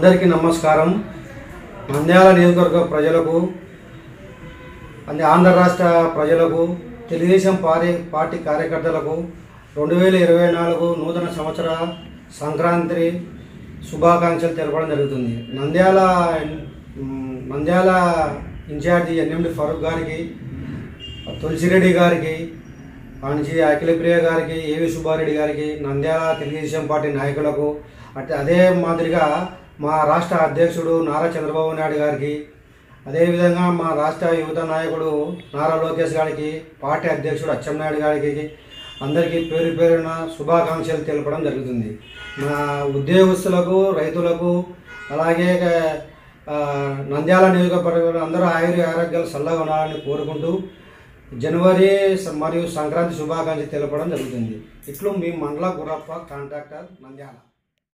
అందరికీ నమస్కారం నంద్యాల నియోజకవర్గ ప్రజలకు అన్ని ఆంధ్ర రాష్ట్ర ప్రజలకు తెలుగుదేశం పార్టీ పార్టీ కార్యకర్తలకు రెండు వేల ఇరవై నాలుగు నూతన సంవత్సర సంక్రాంతి శుభాకాంక్షలు తెలపడం జరుగుతుంది నంద్యాల మ్, నంద్యాల ఇన్ఛార్జి ఎన్ఎండి ఫరూక్ గారికి తులసిరెడ్డి గారికి నుంచి అఖిలప్రియ గారికి ఏవి సుబ్బారెడ్డి గారికి నంద్యాల తెలుగుదేశం పార్టీ నాయకులకు అట్ అదే మాదిరిగా మా రాష్ట్ర అధ్యక్షుడు నారా చంద్రబాబు నాయుడు గారికి అదేవిధంగా మా రాష్ట్ర యువత నాయకుడు నారా లోకేష్ గారికి పార్టీ అధ్యక్షుడు అచ్చెన్నాయుడు గారికి అందరికీ పేరు పేరున శుభాకాంక్షలు తెలపడం జరుగుతుంది మా ఉద్యోగస్తులకు రైతులకు అలాగే ఆ, నంద్యాల నియోజకవర్గంలో అందరూ ఆయుర ఆరోగ్యాలు చల్లగా ఉండాలని కోరుకుంటూ జనవరి స- మరియు సంక్రాంతి శుభాకాంక్షలు తెలపడం జరుగుతుంది ఇట్లు మీ మండల గురప్ప కాంట్రాక్టర్ నంద్యాల